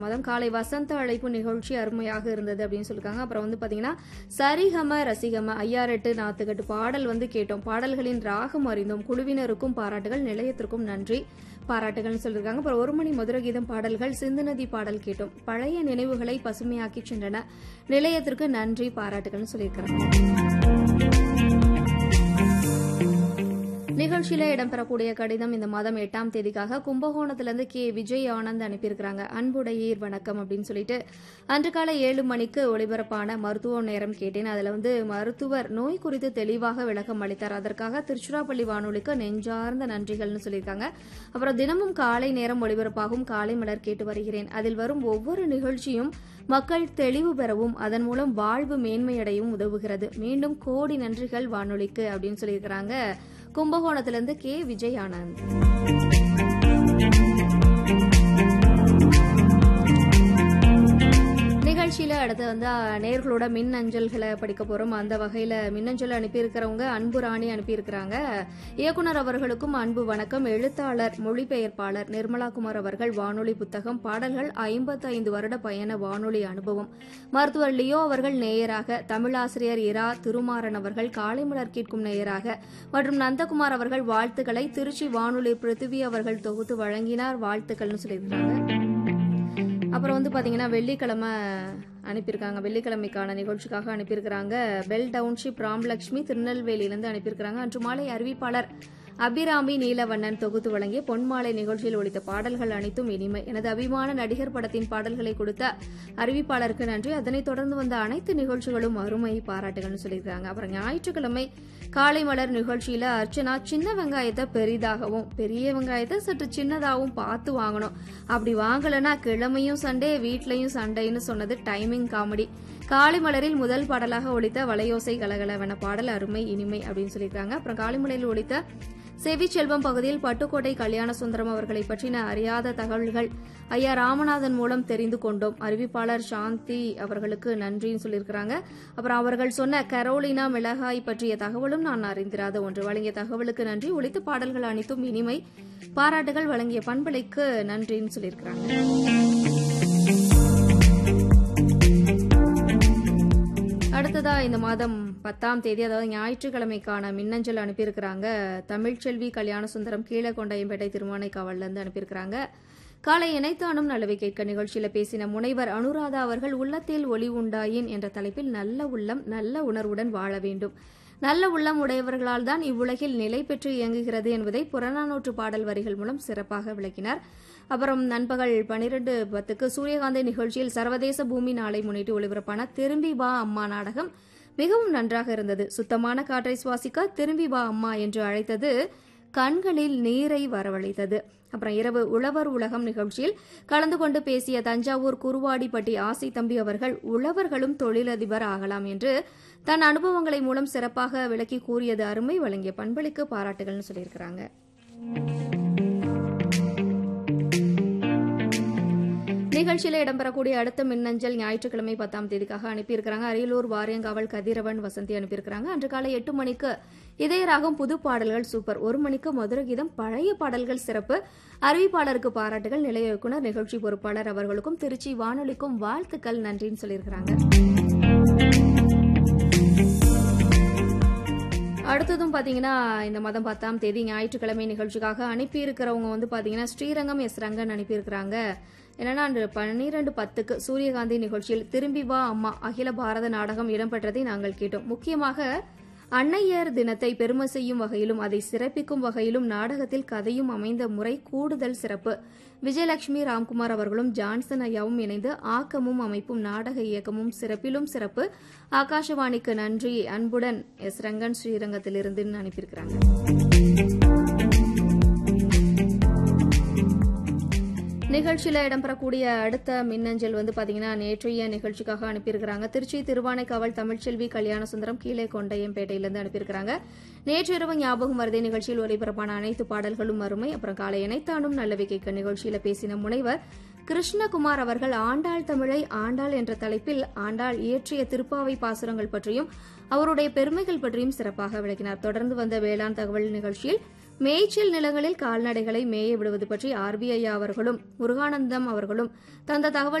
மாதம் காலை வசந்த அழைப்பு நிகழ்ச்சி அருமையாக இருந்தது அப்படின்னு சொல்லிருக்காங்க அப்புறம் வந்து பாத்தீங்கன்னா சரிகம ரசிகம ஐயாரெட்டு நாத்துக்கட்டு பாடல் வந்து கேட்டோம் பாடல்களின் ராகம் அறிந்தோம் குழுவினருக்கும் பாராட்டுகள் நிலையத்திற்கும் நன்றி பாராட்டுகள்னு சொல்லியிருக்காங்க அப்புறம் ஒரு மணி மதுர கீதம் பாடல்கள் சிந்து நதி பாடல் கேட்டோம் பழைய நினைவுகளை பசுமையாக்கி சென்றன நிலையத்திற்கு நன்றி பாராட்டுகள்னு சொல்லியிருக்காங்க நிகழ்ச்சியில இடம்பெறக்கூடிய கடிதம் இந்த மாதம் எட்டாம் தேதிக்காக கும்பகோணத்திலிருந்து கே விஜய் ஆனந்த் அனுப்பியிருக்கிறாங்க அன்புடையீர் வணக்கம் அப்படின்னு சொல்லிட்டு அன்று காலை ஏழு மணிக்கு ஒளிபரப்பான மருத்துவ நேரம் கேட்டேன் அதுல வந்து மருத்துவர் நோய் குறித்து தெளிவாக விளக்கம் அளித்தார் அதற்காக திருச்சிராப்பள்ளி வானொலிக்கு நெஞ்சார்ந்த நன்றிகள்னு சொல்லியிருக்காங்க அப்புறம் தினமும் காலை நேரம் ஒளிபரப்பாகும் காலை மலர் கேட்டு வருகிறேன் அதில் வரும் ஒவ்வொரு நிகழ்ச்சியும் மக்கள் தெளிவு பெறவும் அதன் மூலம் வாழ்வு மேன்மையடையவும் உதவுகிறது மீண்டும் கோடி நன்றிகள் வானொலிக்கு அப்படின்னு சொல்லியிருக்கிறாங்க கும்பகோணத்திலிருந்து கே விஜய் ஆனந்த் நிகழ்ச்சியில அடுத்து வந்து அஹ், நேர்களோட மின் அஞ்சல்களை படிக்க போறோம் அந்த வகையில மின்னஞ்சல் அனுப்பியிருக்கிறவங்க அன்பு ராணி அனுப்பியிருக்கிறாங்க இயக்குனர் அவர்களுக்கும் அன்பு வணக்கம் எழுத்தாளர் மொழிபெயர்ப்பாளர் நிர்மலா குமார் அவர்கள் வானொலி புத்தகம் பாடல்கள் ஐம்பத்தைந்து வருட பயண வானொலி அனுபவம் மருத்துவர் லியோ அவர்கள் நேயராக தமிழாசிரியர் இரா திருமாறன் அவர்கள் காலை மலர் கேட்கும் நேயராக மற்றும் நந்தகுமார் அவர்கள் வாழ்த்துக்களை திருச்சி வானொலி பிருத்திவி அவர்கள் தொகுத்து வழங்கினார் வாழ்த்துக்கள்னு சொல்லியிருக்காங்க அப்புறம் வந்து பாத்தீங்கன்னா வெள்ளிக்கிழமை அனுப்பியிருக்காங்க வெள்ளிக்கிழமைக்கான நிகழ்ச்சிக்காக அனுப்பியிருக்கிறாங்க பெல் டவுன்ஷிப் ராம்லட்சுமி திருநெல்வேலியிலிருந்து அனுப்பியிருக்கிறாங்க அன்று மாலை அறிவிப்பாளர் அபிராமி நீலவண்ணன் தொகுத்து வழங்கிய பொன்மாலை நிகழ்ச்சியில் ஒலித்த பாடல்கள் அனைத்தும் இனிமை எனது அபிமான நடிகர் படத்தின் பாடல்களை கொடுத்த அறிவிப்பாளருக்கு நன்றி அதனைத் தொடர்ந்து வந்த அனைத்து நிகழ்ச்சிகளும் அருமை பாராட்டுகள்னு சொல்லியிருக்காங்க அப்புறம் ஞாயிற்றுக்கிழமை காலை மலர் நிகழ்ச்சியில அர்ச்சனா சின்ன வெங்காயத்தை பெரிதாகவும் பெரிய வெங்காயத்தை சற்று சின்னதாகவும் பார்த்து வாங்கணும் அப்படி வாங்கலைன்னா கிழமையும் சண்டே வீட்லயும் சண்டைன்னு சொன்னது டைமிங் காமெடி காலை மலரில் முதல் பாடலாக ஒலித்த வளையோசை கலகலவென பாடல் அருமை இனிமை அப்படின்னு சொல்லியிருக்காங்க அப்புறம் காலைமலையில் ஒலித்த செவி செல்வம் பகுதியில் பட்டுக்கோட்டை கல்யாண சுந்தரம் அவர்களை பற்றின அறியாத தகவல்கள் ஐயா ராமநாதன் மூலம் தெரிந்து கொண்டோம் அறிவிப்பாளர் சாந்தி அவர்களுக்கு நன்றின்னு சொல்லியிருக்கிறாங்க அப்புறம் அவர்கள் சொன்ன கரோலினா மிளகாய் பற்றிய தகவலும் நான் அறிந்திராத ஒன்று வழங்கிய தகவலுக்கு நன்றி ஒழித்த பாடல்கள் அனைத்தும் இனிமை பாராட்டுகள் வழங்கிய பண்பலைக்கு நன்றின்னு சொல்லியிருக்கிறாங்க அடுத்ததா இந்த மாதம் பத்தாம் தேதி அதாவது ஞாயிற்றுக்கிழமைக்கான மின்னஞ்சல் அனுப்பியிருக்கிறாங்க தமிழ்ச்செல்வி கல்யாண சுந்தரம் கீழக்கொண்டையம்பேட்டை திருமானைக்காவல்ல இருந்து அனுப்பியிருக்கிறாங்க காலை இணைத்தானும் நல்லவை கேட்க நிகழ்ச்சியில பேசின முனைவர் அனுராதா அவர்கள் உள்ளத்தில் ஒளி உண்டாயின் என்ற தலைப்பில் நல்ல உள்ளம் நல்ல உணர்வுடன் வாழ வேண்டும் நல்ல உள்ளம் உடையவர்களால் தான் இவ்வுலகில் நிலை பெற்று இயங்குகிறது என்பதை புறநானூற்று பாடல் வரிகள் மூலம் சிறப்பாக விளக்கினார் அப்புறம் நண்பகல் பனிரெண்டு பத்துக்கு சூரியகாந்தி நிகழ்ச்சியில் சர்வதேச பூமி நாளை முன்னிட்டு ஒளிபரப்பான திரும்பி வா அம்மா நாடகம் மிகவும் நன்றாக இருந்தது சுத்தமான காற்றை சுவாசிக்க திரும்பி வா அம்மா என்று அழைத்தது கண்களில் நீரை வரவழைத்தது அப்புறம் இரவு உழவர் உலகம் நிகழ்ச்சியில் கலந்து கொண்டு பேசிய தஞ்சாவூர் குருவாடிப்பட்டி ஆசை தம்பி அவர்கள் உழவர்களும் தொழிலதிபர் ஆகலாம் என்று தன் அனுபவங்களை மூலம் சிறப்பாக விளக்கி கூறியது அருமை வழங்கிய பண்பளிக்கு பாராட்டுகள்னு சொல்லியிருக்கிறாங்க நிகழ்ச்சியில் இடம்பெறக்கூடிய அடுத்த மின்னஞ்சல் ஞாயிற்றுக்கிழமை பத்தாம் தேதிக்காக அனுப்பியிருக்கிறாங்க அரியலூர் வாரியங்காவல் கதிரவன் வசந்தி அனுப்பியிருக்கிறாங்க அன்று காலை எட்டு மணிக்கு இதயராகும் புது பாடல்கள் சூப்பர் ஒரு மணிக்கு மதுர கீதம் பழைய பாடல்கள் சிறப்பு அறிவிப்பாளருக்கு பாராட்டுகள் நிலைய இயக்குனர் நிகழ்ச்சி பொறுப்பாளர் அவர்களுக்கும் திருச்சி வானொலிக்கும் வாழ்த்துக்கள் நன்றின்னு சொல்லியிருக்கிறாங்க அடுத்ததும் பாத்தீங்கன்னா இந்த மாதம் பத்தாம் தேதி ஞாயிற்றுக்கிழமை நிகழ்ச்சிக்காக அனுப்பியிருக்கிறவங்க வந்து பாத்தீங்கன்னா ஸ்ரீரங்கம் எஸ் ரங்கன் அனுப்பியிருக்கிறாங்க என்னன்னா அன்று பன்னிரண்டு பத்துக்கு சூரியகாந்தி நிகழ்ச்சியில் திரும்பி வா அம்மா அகில பாரத நாடகம் இடம்பெற்றதை நாங்கள் கேட்டோம் முக்கியமாக அன்னையர் தினத்தை பெருமை செய்யும் வகையிலும் அதை சிறப்பிக்கும் வகையிலும் நாடகத்தில் கதையும் அமைந்த முறை கூடுதல் சிறப்பு விஜயலட்சுமி ராம்குமார் அவர்களும் ஜான்சன் ஐயாவும் இணைந்து ஆக்கமும் அமைப்பும் நாடக இயக்கமும் சிறப்பிலும் சிறப்பு ஆகாஷவாணிக்கு நன்றி அன்புடன் எஸ் ரங்கன் ஸ்ரீரங்கத்திலிருந்து அனுப்பியிருக்கிறாங்க நிகழ்ச்சியில் இடம்பெறக்கூடிய அடுத்த மின்னஞ்சல் வந்து பாத்தீங்கன்னா நேற்றைய நிகழ்ச்சிக்காக அனுப்பியிருக்கிறாங்க திருச்சி திருவானைக்காவல் தமிழ்ச்செல்வி கல்யாண சுந்தரம் கீழே கொண்டையம்பேட்டையிலிருந்து அனுப்பியிருக்கிறாங்க நேற்று இரவு ஞாபகம் வருதே நிகழ்ச்சியில் ஒளிபரப்பான அனைத்து பாடல்களும் அருமை அப்புறம் காலை இணைத்தானும் நல்லவை கேட்க நிகழ்ச்சியில பேசின முனைவர் கிருஷ்ணகுமார் அவர்கள் ஆண்டாள் தமிழை ஆண்டாள் என்ற தலைப்பில் ஆண்டாள் இயற்றிய திருப்பாவை பாசுரங்கள் பற்றியும் அவருடைய பெருமைகள் பற்றியும் சிறப்பாக விளக்கினார் தொடர்ந்து வந்த வேளாண் தகவல் நிகழ்ச்சியில் மேய்ச்சல் நிலங்களில் கால்நடைகளை மேய விடுவது பற்றி ஆர்பிஐ அவர்களும் முருகானந்தம் அவர்களும் தந்த தகவல்